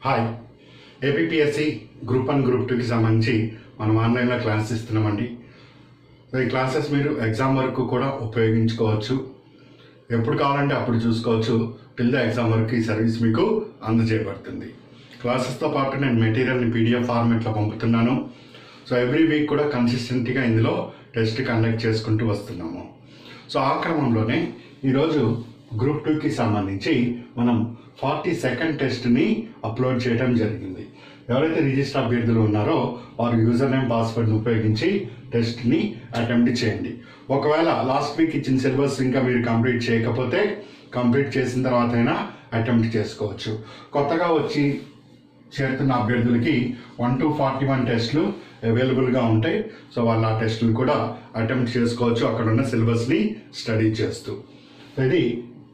hi APSC group one group టూకి సంబంధించి మనం ఆన్లైన్లో క్లాసెస్ ఇస్తున్నామండి సో ఈ క్లాసెస్ మీరు ఎగ్జామ్ వరకు కూడా ఉపయోగించుకోవచ్చు ఎప్పుడు కావాలంటే అప్పుడు చూసుకోవచ్చు టిల్ ద ఎగ్జామ్ వరకు ఈ సర్వీస్ మీకు అందజేయబడుతుంది క్లాసెస్తో పాటు నేను మెటీరియల్ని పీడిఎఫ్ ఫార్మెట్లో పంపుతున్నాను సో ఎవ్రీ వీక్ కూడా కన్సిస్టెంట్గా ఇందులో టెస్ట్ కండక్ట్ చేసుకుంటూ వస్తున్నాము సో ఆ క్రమంలోనే ఈరోజు గ్రూప్ టూకి సంబంధించి మనం ఫార్టీ సెకండ్ టెస్ట్ని అప్లోడ్ చేయడం జరిగింది ఎవరైతే రిజిస్టర్ అభ్యర్థులు ఉన్నారో వారు యూజర్ నేమ్ పాస్వర్డ్ని ఉపయోగించి టెస్ట్ని అటెంప్ట్ చేయండి ఒకవేళ లాస్ట్ వీక్ ఇచ్చిన సిలబస్ ఇంకా మీరు కంప్లీట్ చేయకపోతే కంప్లీట్ చేసిన తర్వాత అయినా అటెంప్ట్ చేసుకోవచ్చు కొత్తగా వచ్చి చేరుతున్న అభ్యర్థులకి వన్ టు ఫార్టీ వన్ టెస్ట్లు అవైలబుల్గా ఉంటాయి సో వాళ్ళు ఆ టెస్టులు కూడా అటెంప్ట్ చేసుకోవచ్చు అక్కడ ఉన్న సిలబస్ని స్టడీ చేస్తూ ఇది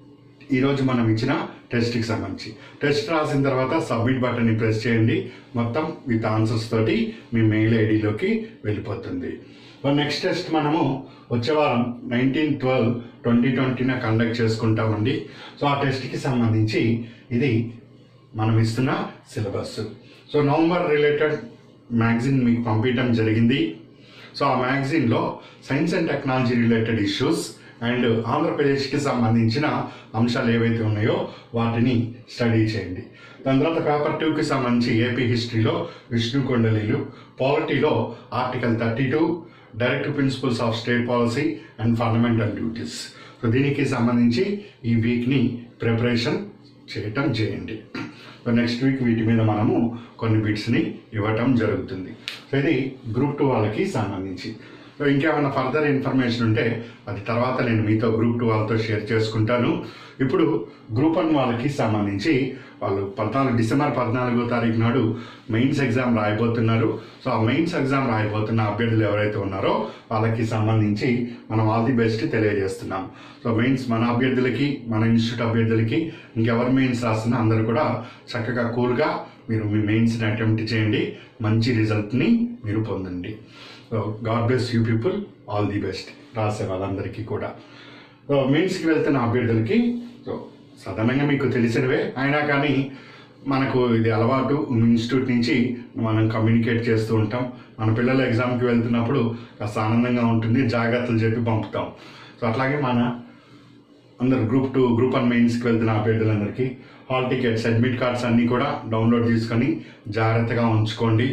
ఈరోజు మనం ఇచ్చిన టెస్ట్కి సంబంధించి టెస్ట్ రాసిన తర్వాత సబ్మిట్ బటన్ని ప్రెస్ చేయండి మొత్తం విత్ ఆన్సర్స్ తోటి మీ మెయిల్ ఐడిలోకి వెళ్ళిపోతుంది నెక్స్ట్ టెస్ట్ మనము వచ్చే వారం నైన్టీన్ ట్వెల్వ్ ట్వంటీ ట్వంటీన కండక్ట్ చేసుకుంటామండి సో ఆ టెస్ట్కి సంబంధించి ఇది మనం ఇస్తున్న syllabus so November related magazine మీకు పంపించడం జరిగింది సో ఆ మ్యాగజిన్లో science and technology related issues and ఆంధ్రప్రదేశ్కి సంబంధించిన అంశాలు ఏవైతే ఉన్నాయో వాటిని స్టడీ చేయండి దాని తర్వాత పేపర్ టూకి సంబంధించి ఏపీ హిస్టరీలో విష్ణు కొండలీలు పాలిటీలో article thirty two direct principles of state policy and fundamental duties so దీనికి సంబంధించి ఈ వీక్ని ప్రిపరేషన్ చేయటం చేయండి సో నెక్స్ట్ వీక్ వీటి మీద మనము కొన్ని బిట్స్ని ఇవ్వటం జరుగుతుంది సో ఇది గ్రూప్ టూ వాళ్ళకి సంబంధించి సో ఇంకేమైనా ఫర్దర్ ఇన్ఫర్మేషన్ ఉంటే అది తర్వాత నేను మీతో గ్రూప్ టూ వాళ్ళతో షేర్ చేసుకుంటాను ఇప్పుడు గ్రూప్ వన్ వాళ్ళకి సంబంధించి వాళ్ళు పద్నాలుగు డిసెంబర్ పద్నాలుగో తారీఖు నాడు మెయిన్స్ ఎగ్జామ్ రాయబోతున్నారు సో ఆ మెయిన్స్ ఎగ్జామ్ రాయబోతున్న అభ్యర్థులు ఎవరైతే ఉన్నారో వాళ్ళకి సంబంధించి మనం ఆల్ ది బెస్ట్ తెలియజేస్తున్నాం సో మెయిన్స్ మన అభ్యర్థులకి మన ఇన్స్టిట్యూట్ అభ్యర్థులకి ఇంకెవరు మెయిన్స్ రాస్తున్నా అందరూ కూడా చక్కగా కూల్గా మీరు మీ మెయిన్స్ని అటెంప్ట్ చేయండి మంచి రిజల్ట్ని మీరు పొందండి so god bless you people all the best రాసే వాళ్ళందరికీ కూడా సో మెయిన్స్కి వెళ్తున్న అభ్యర్థులకి సో సాధారణంగా మీకు తెలిసినవే అయినా కానీ మనకు ఇది అలవాటు ఇన్స్టిట్యూట్ నుంచి మనం కమ్యూనికేట్ చేస్తూ ఉంటాం మన పిల్లలు ఎగ్జామ్కి వెళ్తున్నప్పుడు కాస్త ఆనందంగా ఉంటుంది జాగ్రత్తలు చెప్పి పంపుతాం సో అట్లాగే మన అందరు గ్రూప్ టూ గ్రూప్ వన్ మెయిన్స్కి వెళ్తున్న అభ్యర్థులందరికీ హాల్ టికెట్స్ అడ్మిట్ కార్డ్స్ అన్నీ కూడా డౌన్లోడ్ చేసుకొని జాగ్రత్తగా ఉంచుకోండి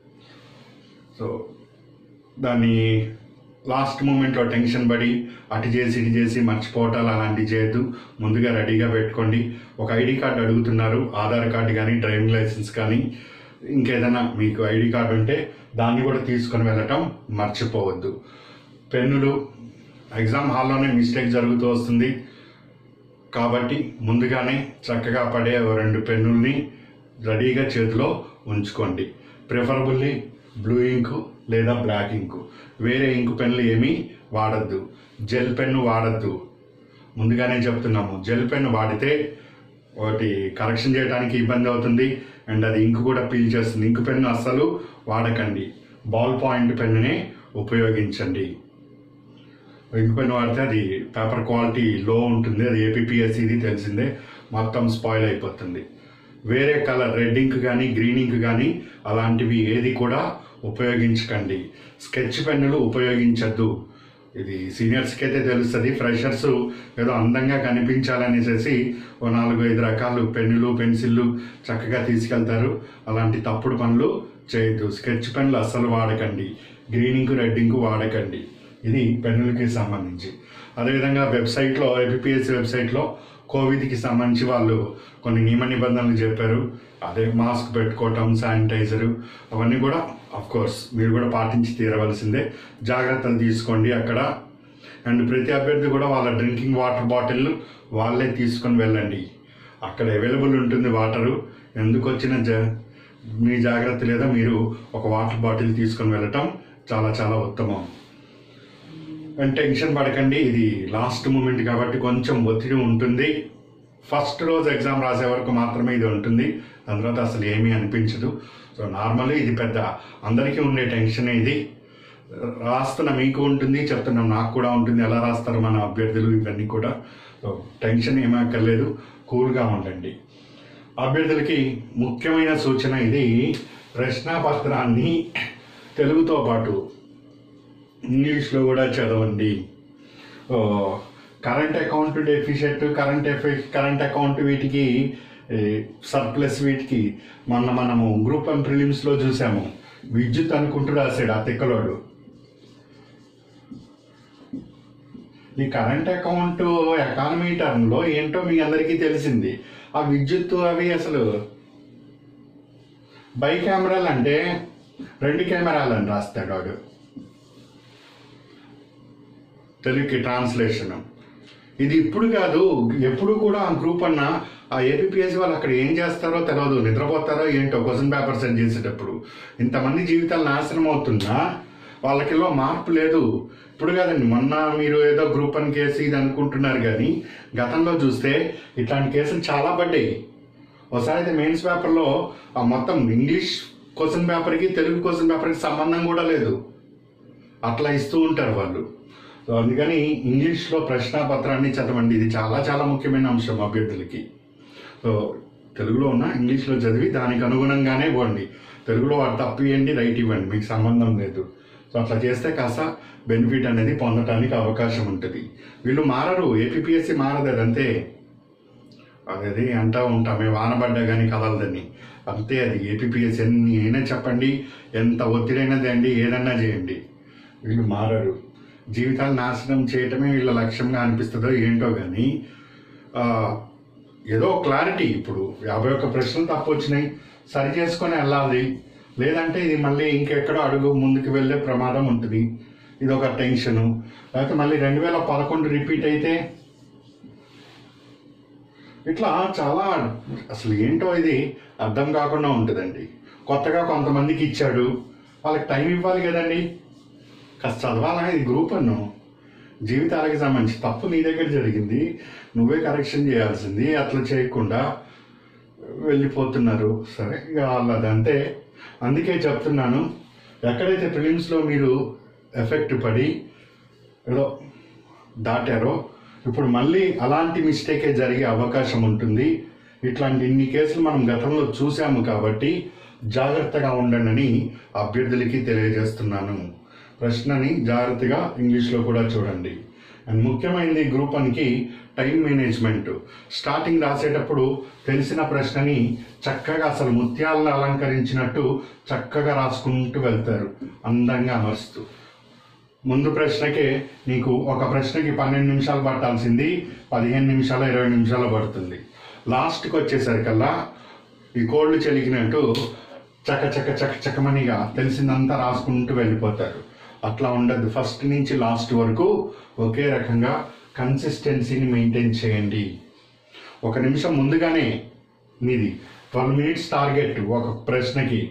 సో దాన్ని లాస్ట్ మూమెంట్లో టెన్షన్ పడి అటు చేసి ఇటు చేసి మర్చిపోవటాలు అలాంటివి చేయొద్దు ముందుగా రెడీగా పెట్టుకోండి ఒక ఐడి కార్డు అడుగుతున్నారు ఆధార్ కార్డు కానీ డ్రైవింగ్ లైసెన్స్ కానీ ఇంకేదైనా మీకు ఐడి కార్డు ఉంటే దాన్ని కూడా తీసుకొని వెళ్ళటం మర్చిపోవద్దు పెన్నులు ఎగ్జామ్ హాల్లోనే మిస్టేక్ జరుగుతూ వస్తుంది కాబట్టి ముందుగానే చక్కగా పడే ఓ రెండు పెన్నుల్ని రెడీగా చేతిలో ఉంచుకోండి ప్రిఫరబుల్లీ బ్లూ ఇంకు లేదా బ్లాక్ ఇంకు వేరే ఇంకు పెన్నులు ఏమీ వాడద్దు జెల్ పెన్ను వాడద్దు ముందుగానే చెప్తున్నాము జెల్ పెన్ను వాడితే ఒకటి కరెక్షన్ చేయడానికి ఇబ్బంది అవుతుంది అండ్ అది ఇంకు కూడా పీల్ చేస్తుంది ఇంకు పెన్ను అస్సలు వాడకండి బాల్ పాయింట్ పెన్నునే ఉపయోగించండి ఇంక్ పెన్ వాడితే అది పేపర్ క్వాలిటీ లో ఉంటుంది అది ఏపీఎస్సిది తెలిసిందే మొత్తం స్పాయిల్ అయిపోతుంది వేరే కలర్ రెడ్ ఇంక్ కానీ గ్రీన్ ఇంక్ కానీ అలాంటివి ఏది కూడా ఉపయోగించకండి స్కెచ్ పెన్నులు ఉపయోగించద్దు ఇది సీనియర్స్కి అయితే తెలుస్తుంది ఫ్రెషర్స్ ఏదో అందంగా కనిపించాలనేసి ఓ నాలుగు ఐదు రకాలు పెన్నులు పెన్సిళ్ళు చక్కగా తీసుకెళ్తారు అలాంటి తప్పుడు పనులు చేయొద్దు స్కెచ్ పెన్నులు అస్సలు వాడకండి గ్రీన్ ఇంకు రెడ్ ఇంకు వాడకండి ఇది పెన్నులకి సంబంధించి అదేవిధంగా వెబ్సైట్లో ఏపీఎస్సి వెబ్సైట్లో కోవిడ్కి సంబంధించి వాళ్ళు కొన్ని నియమ నిబంధనలు చెప్పారు అదే మాస్క్ పెట్టుకోవటం శానిటైజరు అవన్నీ కూడా అఫ్ కోర్స్ మీరు కూడా పాటించి తీరవలసిందే జాగ్రత్తలు తీసుకోండి అక్కడ అండ్ ప్రతి అభ్యర్థి కూడా వాళ్ళ డ్రింకింగ్ వాటర్ బాటిల్ వాళ్ళే తీసుకొని వెళ్ళండి అక్కడ అవైలబుల్ ఉంటుంది వాటరు ఎందుకు వచ్చిన జ మీ జాగ్రత్త లేదా మీరు ఒక వాటర్ బాటిల్ తీసుకొని వెళ్ళటం చాలా చాలా ఉత్తమం అండ్ టెన్షన్ పడకండి ఇది లాస్ట్ మూమెంట్ కాబట్టి కొంచెం ఒత్తిడి ఉంటుంది ఫస్ట్ రోజు ఎగ్జామ్ రాసే వరకు మాత్రమే ఇది ఉంటుంది దాని తర్వాత అసలు ఏమీ అనిపించదు సో నార్మల్లీ ఇది పెద్ద అందరికీ ఉండే టెన్షన్ ఇది రాస్తున్న మీకు ఉంటుంది చెప్తున్నాం నాకు కూడా ఉంటుంది ఎలా రాస్తారు మన అభ్యర్థులు ఇవన్నీ కూడా సో టెన్షన్ ఏమక్కర్లేదు కూల్గా ఉండండి అభ్యర్థులకి ముఖ్యమైన సూచన ఇది ప్రశ్నాపత్రాన్ని తెలుగుతో పాటు ఇంగ్లీష్లో కూడా చదవండి ఓ, కరెంట్ అకౌంట్ డెఫిషియట్ కరెంట్ ఎఫె కరెంట్ అకౌంట్ వీటికి సర్ప్లస్ వీటికి మొన్న మనము గ్రూప్ వన్ ప్రిలిమ్స్లో చూసాము విద్యుత్ అనుకుంటూ రాశాడు ఆ తిక్కలోడు ఈ కరెంట్ అకౌంట్ ఎకానమీ టర్మ్లో ఏంటో మీ అందరికీ తెలిసింది ఆ విద్యుత్ అవి అసలు బై కెమెరాలు అంటే రెండు కెమెరాలు అని రాస్తాడు వాడు తెలుగుకి ట్రాన్స్లేషన్ ఇది ఇప్పుడు కాదు ఎప్పుడు కూడా ఆ గ్రూప్ అన్న ఆ ఏపీఎస్సీ వాళ్ళు అక్కడ ఏం చేస్తారో తెలియదు నిద్రపోతారో ఏంటో క్వశ్చన్ పేపర్ సెండ్ చేసేటప్పుడు ఇంతమంది జీవితాలు నాశనం అవుతున్నా వాళ్ళకిలో మార్పు లేదు ఇప్పుడు కాదండి మొన్న మీరు ఏదో గ్రూప్ అని కేసు ఇది అనుకుంటున్నారు కానీ గతంలో చూస్తే ఇట్లాంటి కేసులు చాలా పడ్డాయి ఒకసారి అయితే మెయిన్స్ పేపర్లో ఆ మొత్తం ఇంగ్లీష్ క్వశ్చన్ పేపర్కి తెలుగు క్వశ్చన్ పేపర్కి సంబంధం కూడా లేదు అట్లా ఇస్తూ ఉంటారు వాళ్ళు సో అందుకని ఇంగ్లీష్లో ప్రశ్నాపత్రాన్ని చదవండి ఇది చాలా చాలా ముఖ్యమైన అంశం అభ్యర్థులకి సో తెలుగులో ఉన్న ఇంగ్లీష్లో చదివి దానికి అనుగుణంగానే పోండి తెలుగులో వాడు తప్పు ఇవ్వండి రైట్ ఇవ్వండి మీకు సంబంధం లేదు సో అట్లా చేస్తే కాస్త బెనిఫిట్ అనేది పొందడానికి అవకాశం ఉంటుంది వీళ్ళు మారరు ఏపీఎస్సి మారదు అది అంతే అది అంటా ఉంటామే వానబడ్డా కానీ కదలదని అంతే అది ఏపీఎస్సి ఎన్ని అయినా చెప్పండి ఎంత ఒత్తిడైనా తేండి ఏదన్నా చేయండి వీళ్ళు మారరు జీవితాలు నాశనం చేయటమే వీళ్ళ లక్ష్యంగా అనిపిస్తుందో ఏంటో కానీ ఆ, ఏదో క్లారిటీ ఇప్పుడు యాభై ఒక్క ప్రశ్నలు తప్పు వచ్చినాయి సరి చేసుకొని వెళ్ళాలి లేదంటే ఇది మళ్ళీ ఇంకెక్కడో అడుగు ముందుకు వెళ్ళే ప్రమాదం ఉంటుంది ఇది ఒక టెన్షను లేకపోతే మళ్ళీ రెండు వేల పదకొండు రిపీట్ అయితే ఇట్లా చాలా అసలు ఏంటో ఇది అర్థం కాకుండా ఉంటుందండి కొత్తగా కొంతమందికి ఇచ్చాడు వాళ్ళకి టైం ఇవ్వాలి కదండి కాస్త చదవాలా ఇది గ్రూప్ అన్ను జీవితాలకి సంబంధించి తప్పు నీ దగ్గర జరిగింది నువ్వే కరెక్షన్ చేయాల్సింది అట్లా చేయకుండా వెళ్ళిపోతున్నారు సరే ఇక వాళ్ళది అంతే అందుకే చెప్తున్నాను ఎక్కడైతే ప్రిలిమ్స్లో మీరు ఎఫెక్ట్ పడి ఏదో దాటారో ఇప్పుడు మళ్ళీ అలాంటి మిస్టేకే జరిగే అవకాశం ఉంటుంది ఇట్లాంటి ఇన్ని కేసులు మనం గతంలో చూసాము కాబట్టి జాగ్రత్తగా ఉండండి అభ్యర్థులకి తెలియజేస్తున్నాను ప్రశ్నని జాగ్రత్తగా ఇంగ్లీష్లో కూడా చూడండి అండ్ ముఖ్యమైనది గ్రూప్ వన్కి టైం మేనేజ్మెంట్ స్టార్టింగ్ రాసేటప్పుడు తెలిసిన ప్రశ్నని చక్కగా అసలు ముత్యాలను అలంకరించినట్టు చక్కగా రాసుకుంటూ వెళ్తారు అందంగా అమరుస్తూ ముందు ప్రశ్నకే నీకు ఒక ప్రశ్నకి పన్నెండు నిమిషాలు పట్టాల్సింది పదిహేను నిమిషాలు ఇరవై నిమిషాలు పడుతుంది లాస్ట్కి వచ్చేసరికల్లా ఈ కోళ్ళు చెలికినట్టు చక్క చక్క చక్క చక్కమనిగా తెలిసిందంతా రాసుకుంటూ వెళ్ళిపోతారు అట్లా ఉండదు ఫస్ట్ నుంచి లాస్ట్ వరకు ఒకే రకంగా కన్సిస్టెన్సీని మెయింటైన్ చేయండి ఒక నిమిషం ముందుగానే మీది ట్వెల్వ్ మినిట్స్ టార్గెట్ ఒక ప్రశ్నకి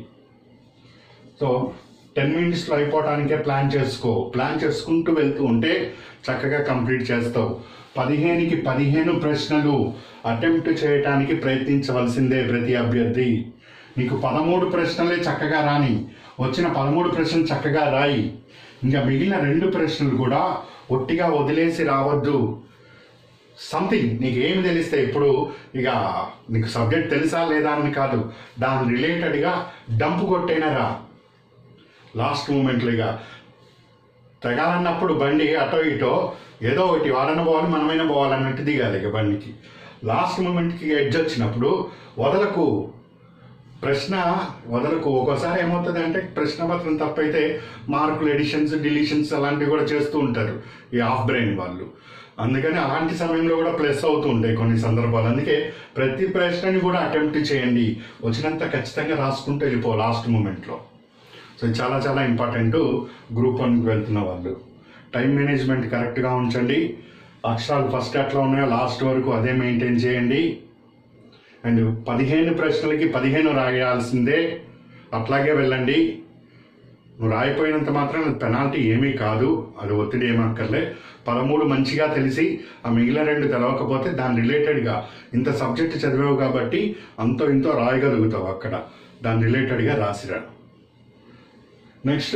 సో టెన్ మినిట్స్లో అయిపోవటానికే ప్లాన్ చేసుకో ప్లాన్ చేసుకుంటూ వెళ్తూ ఉంటే చక్కగా కంప్లీట్ చేస్తావు పదిహేనుకి పదిహేను ప్రశ్నలు అటెంప్ట్ చేయటానికి ప్రయత్నించవలసిందే ప్రతి అభ్యర్థి నీకు పదమూడు ప్రశ్నలే చక్కగా రాని వచ్చిన పదమూడు ప్రశ్నలు చక్కగా రాయి ఇంకా మిగిలిన రెండు ప్రశ్నలు కూడా ఒట్టిగా వదిలేసి రావద్దు సంథింగ్ నీకు ఏమి తెలిస్తే ఇప్పుడు ఇక నీకు సబ్జెక్ట్ తెలుసా లేదా అని కాదు దాని రిలేటెడ్గా డంప్ కొట్టైనా రా లాస్ట్ మూమెంట్లో ఇక తెగాలన్నప్పుడు బండి అటో ఇటో ఏదో ఒకటి వాడన పోవాలి మనమైనా పోవాలన్నట్టు దిగాలి ఇక బండికి లాస్ట్ మూమెంట్కి ఎడ్జ్ వచ్చినప్పుడు వదలకు ప్రశ్న వదలకు ఒక్కోసారి ఏమవుతుంది అంటే ప్రశ్న పత్రం తప్పైతే మార్కులు ఎడిషన్స్ డిలీషన్స్ అలాంటివి కూడా చేస్తూ ఉంటారు ఈ ఆఫ్ బ్రెయిన్ వాళ్ళు అందుకని అలాంటి సమయంలో కూడా ప్లస్ అవుతూ ఉంటాయి కొన్ని సందర్భాలు అందుకే ప్రతి ప్రశ్నని కూడా అటెంప్ట్ చేయండి వచ్చినంత ఖచ్చితంగా రాసుకుంటూ వెళ్ళిపో లాస్ట్ మూమెంట్లో సో ఇది చాలా చాలా ఇంపార్టెంట్ గ్రూప్ వన్కి వెళ్తున్న వాళ్ళు టైం మేనేజ్మెంట్ కరెక్ట్గా ఉంచండి అక్షరాలు ఫస్ట్ ఎట్లా ఉన్నాయో లాస్ట్ వరకు అదే మెయింటైన్ చేయండి అండ్ పదిహేను ప్రశ్నలకి పదిహేను రాయాల్సిందే అట్లాగే వెళ్ళండి నువ్వు రాయిపోయినంత మాత్రం పెనాల్టీ ఏమీ కాదు అది ఒత్తిడి ఏమక్కర్లే పదమూడు మంచిగా తెలిసి ఆ మిగిలిన రెండు తెలవకపోతే దాని రిలేటెడ్గా ఇంత సబ్జెక్ట్ చదివావు కాబట్టి అంతో ఇంతో రాయగలుగుతావు అక్కడ దాని రిలేటెడ్గా రాసిరా నెక్స్ట్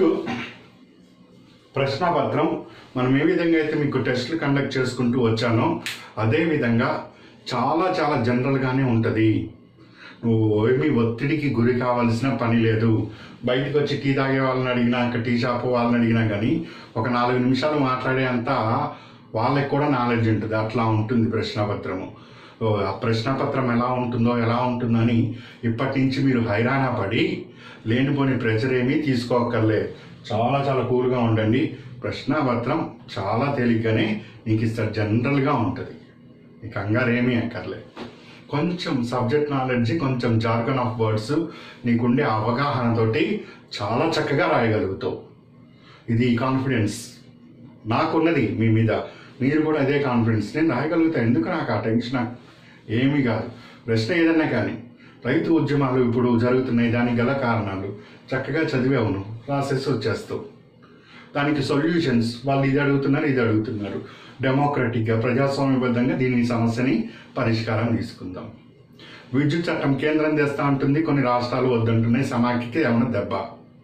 ప్రశ్నాపత్రం మనం ఏ విధంగా అయితే మీకు టెస్టులు కండక్ట్ చేసుకుంటూ వచ్చానో అదే విధంగా చాలా చాలా జనరల్గానే ఉంటుంది నువ్వు ఏమీ ఒత్తిడికి గురి కావాల్సిన పని లేదు బయటకు వచ్చి టీ తాగే వాళ్ళని అడిగినా ఇంకా టీ షాప్ వాళ్ళని అడిగినా కానీ ఒక నాలుగు నిమిషాలు మాట్లాడే అంత వాళ్ళకి కూడా నాలెడ్జ్ ఉంటుంది అట్లా ఉంటుంది ప్రశ్నపత్రము సో ఆ ప్రశ్నపత్రం ఎలా ఉంటుందో ఎలా ఉంటుందని ఇప్పటి నుంచి మీరు హైరాణ పడి లేనిపోని ప్రెషర్ ఏమీ తీసుకోక్కర్లే చాలా చాలా కూల్గా ఉండండి ప్రశ్నపత్రం చాలా తేలిగ్గానే నీకు ఇస్తారు జనరల్గా ఉంటుంది ఈ కంగారు ఏమీ అక్కర్లే కొంచెం సబ్జెక్ట్ నాలెడ్జ్ కొంచెం జార్గన్ ఆఫ్ వర్డ్స్ నీకుండే అవగాహనతోటి చాలా చక్కగా రాయగలుగుతావు ఇది కాన్ఫిడెన్స్ నాకున్నది మీ మీద మీరు కూడా అదే కాన్ఫిడెన్స్ నేను రాయగలుగుతా ఎందుకు నాకు ఆ టెన్షన్ ఏమీ కాదు ప్రశ్న ఏదన్నా కానీ రైతు ఉద్యమాలు ఇప్పుడు జరుగుతున్నాయి దానికి గల కారణాలు చక్కగా చదివావును రాసేసి వచ్చేస్తావు దానికి సొల్యూషన్స్ వాళ్ళు ఇది అడుగుతున్నారు ఇది అడుగుతున్నారు డెమోక్రటిక్గా ప్రజాస్వామ్యబద్ధంగా దీని సమస్యని పరిష్కారం తీసుకుందాం విద్యుత్ చట్టం కేంద్రం తెస్తా ఉంటుంది కొన్ని రాష్ట్రాలు వద్దంటున్నాయి సమాఖ్యకి ఏమైనా దెబ్బ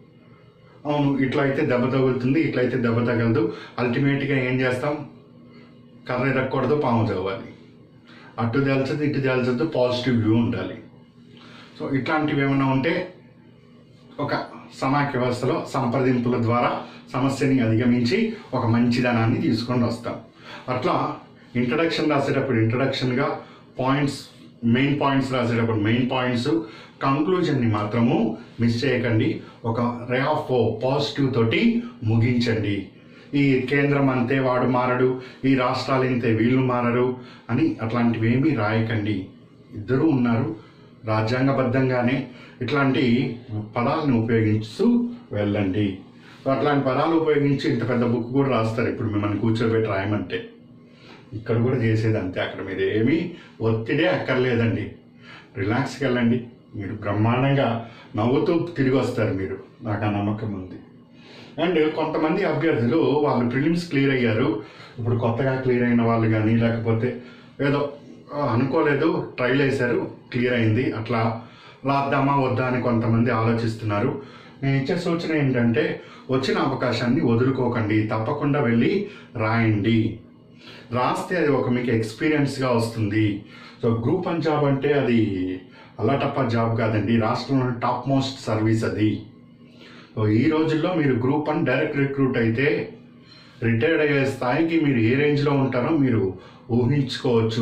అవును ఇట్లా అయితే దెబ్బ తగులుతుంది ఇట్లా అయితే దెబ్బ తగలదు అల్టిమేట్గా ఏం చేస్తాం కర్ర ఎరగకూడదు పాము చదవాలి అటు తేల్చదు ఇటు తేల్చదు పాజిటివ్ వ్యూ ఉండాలి సో ఇట్లాంటివి ఏమైనా ఉంటే ఒక సమాఖ్య వ్యవస్థలో సంప్రదింపుల ద్వారా సమస్యని అధిగమించి ఒక మంచిదనాన్ని తీసుకొని వస్తాం అట్లా ఇంట్రడక్షన్ రాసేటప్పుడు ఇంట్రడక్షన్గా పాయింట్స్ మెయిన్ పాయింట్స్ రాసేటప్పుడు మెయిన్ పాయింట్స్ కంక్లూజన్ని మాత్రము మిస్ చేయకండి ఒక రే ఆఫ్ పాజిటివ్ తోటి ముగించండి ఈ కేంద్రం అంతే వాడు మారడు ఈ రాష్ట్రాలు ఇంతే వీళ్ళు మారరు అని అట్లాంటివి ఏమీ రాయకండి ఇద్దరూ ఉన్నారు రాజ్యాంగబద్ధంగానే ఇట్లాంటి పదాలను ఉపయోగిస్తూ వెళ్ళండి సో అట్లాంటి పదాలు ఉపయోగించి ఇంత పెద్ద బుక్ కూడా రాస్తారు ఇప్పుడు మిమ్మల్ని కూర్చోబెట్టి రాయమంటే ఇక్కడ కూడా చేసేది అంతే అక్కడ మీరు ఏమీ ఒత్తిడే అక్కర్లేదండి రిలాక్స్కి వెళ్ళండి మీరు బ్రహ్మాండంగా నవ్వుతూ తిరిగి వస్తారు మీరు నాకు ఆ నమ్మకం ఉంది అండ్ కొంతమంది అభ్యర్థులు వాళ్ళు ప్రిలిమ్స్ క్లియర్ అయ్యారు ఇప్పుడు కొత్తగా క్లియర్ అయిన వాళ్ళు కానీ లేకపోతే ఏదో ఆ, అనుకోలేదు ట్రైల్ వేశారు క్లియర్ అయింది అట్లా రాద్దామా వద్దా అని కొంతమంది ఆలోచిస్తున్నారు నేను ఇచ్చే సూచన ఏంటంటే వచ్చిన అవకాశాన్ని వదులుకోకండి తప్పకుండా వెళ్ళి రాయండి రాస్తే అది ఒక మీకు ఎక్స్పీరియన్స్గా వస్తుంది సో గ్రూప్ వన్ జాబ్ అంటే అది అల్లాటప్ప జాబ్ కాదండి రాష్ట్రంలోని టాప్ మోస్ట్ సర్వీస్ అది సో ఈ రోజుల్లో మీరు గ్రూప్ వన్ డైరెక్ట్ రిక్రూట్ అయితే రిటైర్డ్ అయ్యే స్థాయికి మీరు ఏ రేంజ్లో ఉంటారో మీరు ఊహించుకోవచ్చు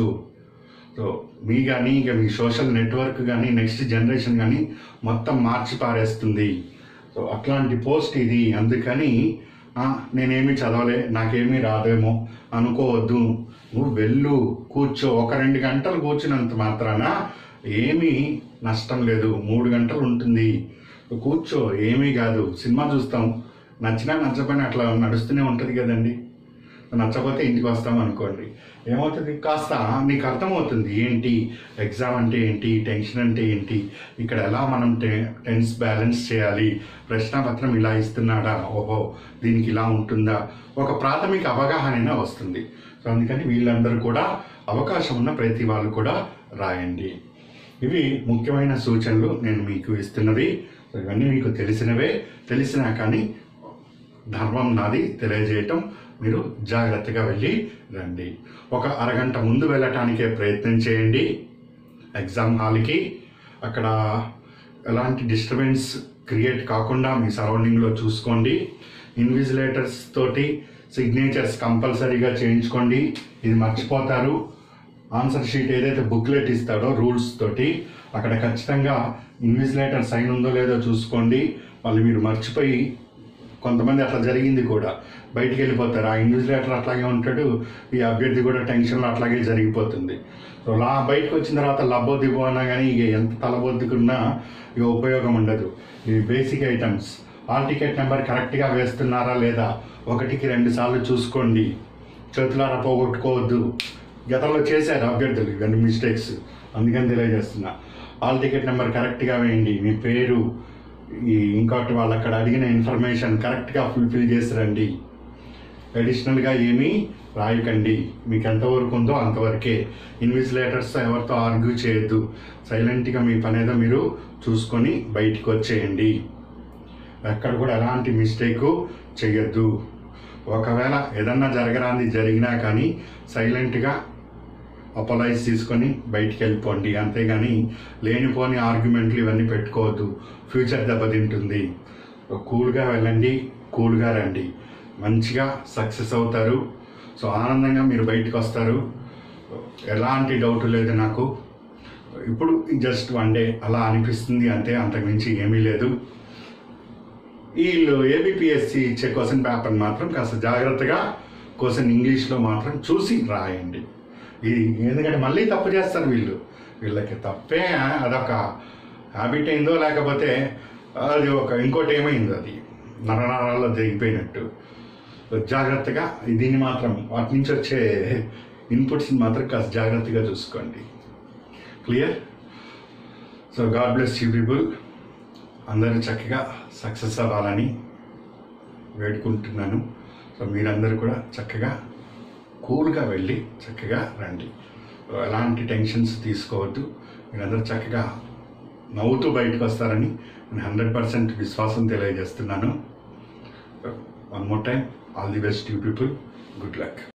సో మీ కానీ ఇక మీ సోషల్ నెట్వర్క్ కానీ నెక్స్ట్ జనరేషన్ కానీ మొత్తం మార్చి పారేస్తుంది సో అట్లాంటి పోస్ట్ ఇది అందుకని "ఆ, నేనేమి చదవలే నాకేమీ రాదేమో అనుకోవద్దు నువ్వు వెళ్ళు కూర్చో ఒక రెండు గంటలు కూర్చున్నంత మాత్రాన ఏమీ నష్టం లేదు మూడు గంటలు ఉంటుంది నువ్వు కూర్చో ఏమీ కాదు సినిమా చూస్తాం నచ్చినా నచ్చకపోయినా అట్లా నడుస్తూనే ఉంటుంది కదండి నచ్చకపోతే ఇంటికి వస్తాం అనుకోండి ఏమవుతుంది కాస్త నీకు అర్థమవుతుంది ఏంటి ఎగ్జామ్ అంటే ఏంటి టెన్షన్ అంటే ఏంటి ఇక్కడ ఎలా మనం టె టెన్స్ బ్యాలెన్స్ చేయాలి ప్రశ్నపత్రం ఇలా ఇస్తున్నాడా ఓహో దీనికి ఇలా ఉంటుందా ఒక ప్రాథమిక అవగాహన వస్తుంది సో అందుకని వీళ్ళందరూ కూడా అవకాశం ఉన్న ప్రతి వాళ్ళు కూడా రాయండి ఇవి ముఖ్యమైన సూచనలు నేను మీకు ఇస్తున్నవి సో ఇవన్నీ మీకు తెలిసినవే తెలిసినా కానీ ధర్మం నాది తెలియజేయటం మీరు జాగ్రత్తగా వెళ్ళి రండి ఒక అరగంట ముందు వెళ్ళటానికే ప్రయత్నం చేయండి ఎగ్జామ్ హాల్కి అక్కడ ఎలాంటి డిస్టర్బెన్స్ క్రియేట్ కాకుండా మీ సరౌండింగ్లో చూసుకోండి ఇన్విజిలేటర్స్ తోటి సిగ్నేచర్స్ కంపల్సరీగా చేయించుకోండి ఇది మర్చిపోతారు ఆన్సర్ షీట్ ఏదైతే బుక్లెట్ ఇస్తాడో రూల్స్ తోటి అక్కడ ఖచ్చితంగా ఇన్విజిలేటర్ సైన్ ఉందో లేదో చూసుకోండి మళ్ళీ మీరు మర్చిపోయి కొంతమంది అట్లా జరిగింది కూడా బయటికి వెళ్ళిపోతారు ఆ ఇన్విజిలేటర్ అట్లాగే ఉంటాడు ఈ అభ్యర్థి కూడా టెన్షన్లో అట్లాగే జరిగిపోతుంది సో లా బయటకు వచ్చిన తర్వాత లబ్బో దిగో అన్నా కానీ ఇక ఎంత తలబొద్దుకున్నా ఇక ఉపయోగం ఉండదు ఇవి basic items hall ticket number కరెక్ట్గా వేస్తున్నారా లేదా ఒకటికి రెండు సార్లు చూసుకోండి చేతులారా పోగొట్టుకోవద్దు గతంలో చేశారు అభ్యర్థులు ఇవన్నీ మిస్టేక్స్ అందుకని తెలియజేస్తున్నా హాల్ టికెట్ నెంబర్ కరెక్ట్గా వేయండి మీ పేరు ఈ ఇంకోటి వాళ్ళు అక్కడ అడిగిన ఇన్ఫర్మేషన్ కరెక్ట్గా ఫుల్ఫిల్ చేసి రండి అడిషనల్గా ఏమీ రాయకండి మీకు ఎంతవరకు ఉందో అంతవరకే ఇన్విజిలేటర్స్ ఎవరితో ఆర్గ్యూ చేయొద్దు సైలెంట్గా మీ పని ఏదో మీరు చూసుకొని బయటికి వచ్చేయండి ఎక్కడ కూడా ఎలాంటి మిస్టేక్ చేయొద్దు ఒకవేళ ఏదన్నా జరగరాంది జరిగినా కానీ సైలెంట్గా అపలైజ్ తీసుకొని బయటికి వెళ్ళిపోండి అంతేగాని లేనిపోని ఆర్గ్యుమెంట్లు ఇవన్నీ పెట్టుకోవద్దు ఫ్యూచర్ దెబ్బతింటుంది కూల్గా వెళ్ళండి కూల్గా రండి మంచిగా సక్సెస్ అవుతారు సో ఆనందంగా మీరు బయటకు వస్తారు ఎలాంటి డౌట్ లేదు నాకు ఇప్పుడు జస్ట్ వన్ డే అలా అనిపిస్తుంది అంతే అంతకుమించి ఏమీ లేదు వీళ్ళు ఏబిపిఎస్సి ఇచ్చే క్వశ్చన్ పేపర్ మాత్రం కాస్త జాగ్రత్తగా క్వశ్చన్ ఇంగ్లీష్లో మాత్రం చూసి రాయండి ఇది ఎందుకంటే మళ్ళీ తప్పు చేస్తారు వీళ్ళు వీళ్ళకి తప్పే అదొక హ్యాబిట్ అయిందో లేకపోతే అది ఒక ఇంకోటి ఏమైందో అది నరనరాల్లో జరిగిపోయినట్టు జాగ్రత్తగా దీన్ని మాత్రం వాటి నుంచి వచ్చే ఇన్పుట్స్ని మాత్రం కాస్త జాగ్రత్తగా చూసుకోండి clear so god bless you people అందరూ చక్కగా సక్సెస్ అవ్వాలని వేడుకుంటున్నాను సో మీరందరూ కూడా చక్కగా కూల్గా వెళ్ళి చక్కగా రండి ఎలాంటి టెన్షన్స్ తీసుకోవద్దు మీరందరూ చక్కగా నవ్వుతూ బయటకు వస్తారని నేను హండ్రెడ్ పర్సెంట్ విశ్వాసం తెలియజేస్తున్నాను one more time all the best you people good luck